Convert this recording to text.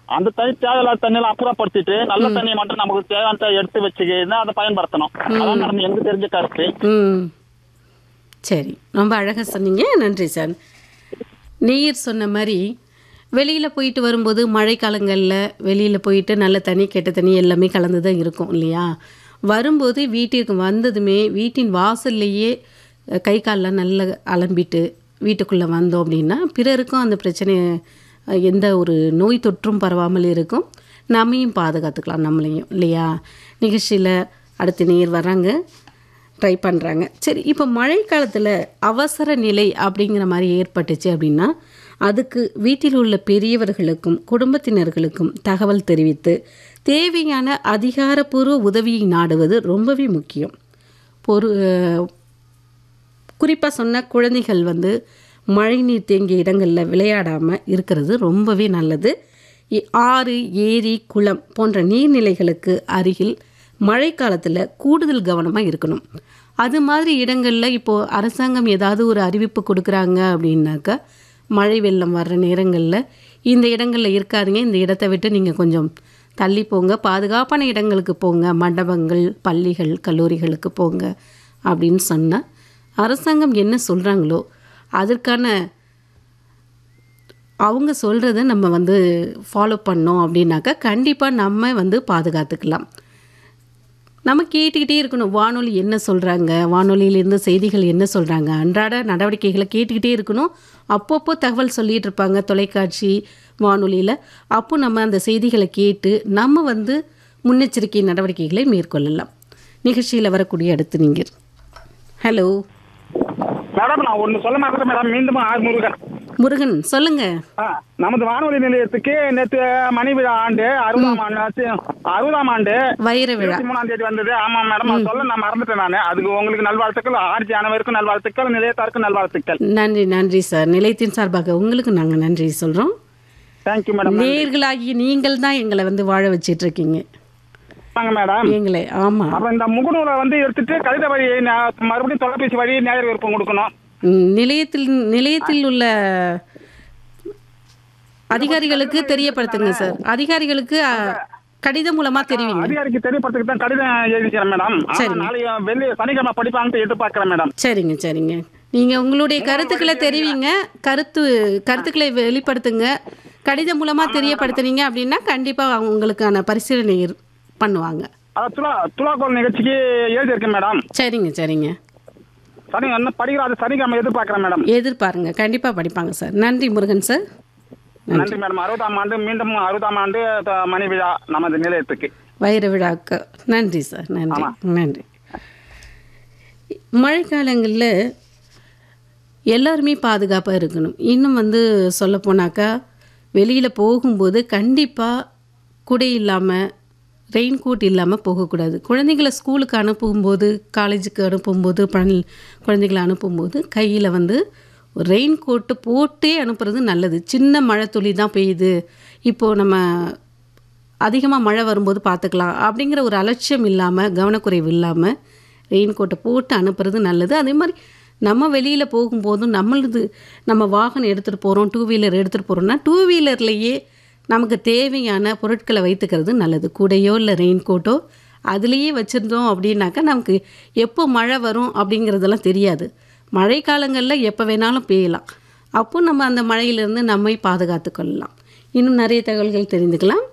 அந்த தண்ணி தேவையில்லாத தண்ணியெல்லாம் அப்புறப்படுத்திட்டு நல்ல தண்ணியை மட்டும் நமக்கு தேவையான எடுத்து வச்சுக்கிட்டு அதை பயன்படுத்தணும் அதான் மேடம் எனக்கு தெரிஞ்ச கருத்து ம் சரி ரொம்ப அழகாக சொன்னீங்க நன்றி சார் நீர் சொன்ன மாதிரி வெளியில் போயிட்டு வரும்போது மழைக்காலங்களில் வெளியில் போயிட்டு நல்ல தண்ணி கெட்ட தண்ணி எல்லாமே கலந்து தான் இருக்கும் இல்லையா வரும்போது வீட்டிற்கு வந்ததுமே வீட்டின் வாசல்லையே அஹ், கை காலெலாம் நல்லா அலம்பிட்டு வீட்டுக்குள்ளே வந்தோம் அப்படின்னா பிறருக்கும் அந்த பிரச்சனை அஹ், எந்த ஒரு நோய் தொற்றும் பரவாமல் இருக்கும் நம்மையும் பாதுகாத்துக்கலாம் நம்மளையும் இல்லையா நிகழ்ச்சியில் அடுத்து நீர் வர்றாங்க ட்ரை பண்ணுறாங்க சரி இப்போ மழை காலத்தில் அவசர நிலை அப்படிங்கிற மாதிரி ஏற்பட்டுச்சு அப்படின்னா அதுக்கு வீட்டில் உள்ள பெரியவர்களுக்கும் குடும்பத்தினர்களுக்கும் தகவல் தெரிவித்து தேவையான அதிகாரப்பூர்வ உதவியை நாடுவது ரொம்பவே முக்கியம் பொரு குறிப்பாக சொன்ன குழந்தைகள் வந்து மழைநீர் தேங்கிய இடங்களில் விளையாடாமல் இருக்கிறது ரொம்பவே நல்லது இ- ஆறு ஏரி குளம் போன்ற நீர்நிலைகளுக்கு அருகில் மழைக்காலத்தில் கூடுதல் கவனமாக இருக்கணும் அது மாதிரி இடங்களில் இப்போது அரசாங்கம் ஏதாவது ஒரு அறிவிப்பு கொடுக்குறாங்க அப்படின்னாக்கா மழை வெள்ளம் வர்ற நேரங்களில் இந்த இடங்களில் இருக்காதீங்க இந்த இடத்த விட்டு நீங்கள் கொஞ்சம் தள்ளி போங்க பாதுகாப்பான இடங்களுக்கு போங்க மண்டபங்கள் பள்ளிகள் கல்லூரிகளுக்கு போங்க அப்படின்னு சொன்னால் அரசாங்கம் என்ன சொல்கிறாங்களோ அதற்கான அவங்க சொல்கிறத நம்ம வந்து ஃபாலோ பண்ணோம் அப்படின்னாக்கா கண்டிப்பாக நம்ம வந்து பாதுகாத்துக்கலாம் நம்ம கேட்டுக்கிட்டே இருக்கணும் வானொலி என்ன சொல்கிறாங்க வானொலியிலேருந்து செய்திகள் என்ன சொல்கிறாங்க அன்றாட நடவடிக்கைகளை கேட்டுக்கிட்டே இருக்கணும் அப்பப்போ தகவல் சொல்லிகிட்டு இருப்பாங்க தொலைக்காட்சி வானொலியில் அப்போ நம்ம அந்த செய்திகளை கேட்டு நம்ம வந்து முன்னெச்சரிக்கை நடவடிக்கைகளை மேற்கொள்ளலாம் நிகழ்ச்சியில் வரக்கூடிய அடுத்து நீங்கள் ஹலோ மேடம் நான் ஒண்ணு சொல்ல மாட்டேன் மேடம் மீண்டும் ஆர் முருகன் முருகன் சொல்லுங்கள் ஆ, நமது வானொலி நிலையத்துக்கு நேற்று மணி விழா ஆண்டு அறுபதாம் ஆண்டு அறுபதாம் ஆண்டு வைர விழா இருபத்தி மூணாம் தேதி வந்தது ஆமா மேடம் அது சொல்ல நான் மறந்துட்டேன் நானு அதுக்கு உங்களுக்கு நல்வாழ்த்துக்கள் ஆர்ஜி அனைவருக்கும் நல்வாழ்த்துக்கள் நிலையத்தாருக்கும் நல்வாழ்த்துக்கள் நன்றி நன்றி சார் நிலையத்தின் சார்பாக உங்களுக்கு நாங்கள் நன்றி சொல்கிறோம் தேங்க்யூ மேடம் நேர்களாகிய நீங்கள் தான் எங்களை வந்து வாழ வச்சிட்டு இருக்கீங்க வாங்க மேடம் எங்களை ஆமாம் அப்புறம் இந்த முகநூலை வந்து எடுத்துட்டு கடித வழி ந- மறுபடியும் தொலைபேசி வழி நேயர் விருப்பம் கொடுக்கணும் ம், நிலையத்தில் நிலையத்தில் உள்ள அதிகாரிகளுக்கு தெரியப்படுத்துங்க சார் அதிகாரிகளுக்கு அ, கடிதம் மூலமா தெரிவிங்க அதிகாரிக்கு தெரியப்படுத்துக்கு தான் கடிதம் எழுதிக்கிறேன் மேடம் ஆனா சரிங்க. நாளைக்கு வெள்ளி சனிக்கிழமை படிப்பாங்கன்னு எதிர்பார்க்கிறேன் மேடம் சரிங்க சரிங்க நீங்க உங்களுடைய கருத்துக்களை தெரிவிங்க கருத்து கருத்துக்களை வெளிப்படுத்துங்க கடிதம் மூலமா தெரியப்படுத்துனீங்க அப்படின்னா கண்டிப்பா உங்களுக்கான பரிசீலனை இரு- பண்ணுவாங்க அதான் துலா துலாக்கோல் நிகழ்ச்சிக்கு எழுதியிருக்கேன் மேடம் சரிங்க சரிங்க சனி என்ன படிக்கிற அது சனிக்கிழமை எதிர்பார்க்கிறேன் மேடம் எதிர்பாருங்க கண்டிப்பா படிப்பாங்க சார் நன்றி முருகன் சார் நன்றி மேடம் அறுபதாம் ஆண்டு மீண்டும் அறுபதாம் ஆண்டு த- மணி விழா நமது நிலையத்துக்கு வைர விழாக்கு நன்றி சார் நன்றி நன்றி மழைக்காலங்களில் எல்லாருமே பாதுகாப்பாக இருக்கணும் இன்னும் வந்து சொல்லப்போனாக்கா வெளியில் போகும்போது கண்டிப்பாக குடை இல்லாமல் ரெயின் கோட் இல்லாமல் போகக்கூடாது குழந்தைகளை ஸ்கூலுக்கு அனுப்பும்போது காலேஜுக்கு அனுப்பும்போது பண் குழந்தைகளை அனுப்பும்போது கையில் வந்து ரெயின் கோட்டு போட்டே அனுப்புறது நல்லது சின்ன மழை துளி தான் பெய்யுது இப்போது நம்ம அதிகமாக மழை வரும்போது பார்த்துக்கலாம் அப்படிங்கிற ஒரு அலட்சியம் இல்லாமல் கவனக்குறைவு இல்லாமல் ரெயின் கோட்டை போட்டு அனுப்புறது நல்லது அதே மாதிரி நம்ம வெளியில் போகும்போதும் நம்மளது நம்ம வாகனம் எடுத்துகிட்டு போகிறோம் டூ வீலர் எடுத்துகிட்டு போகிறோம்னா டூ வீலர்லேயே நமக்கு தேவையான பொருட்களை வைத்துக்கிறது நல்லது கூடையோ இல்லை ரெயின் கோட்டோ அதுலேயே வச்சுருந்தோம் அப்படின்னாக்கா நமக்கு எப்போ மழை வரும் அப்படிங்கிறதெல்லாம் தெரியாது மழை காலங்களில் எப்போ வேணாலும் பெய்யலாம் அப்போ நம்ம அந்த மழையிலிருந்து நம்மை பாதுகாத்து கொள்ளலாம் இன்னும் நிறைய தகவல்கள் தெரிந்துக்கலாம்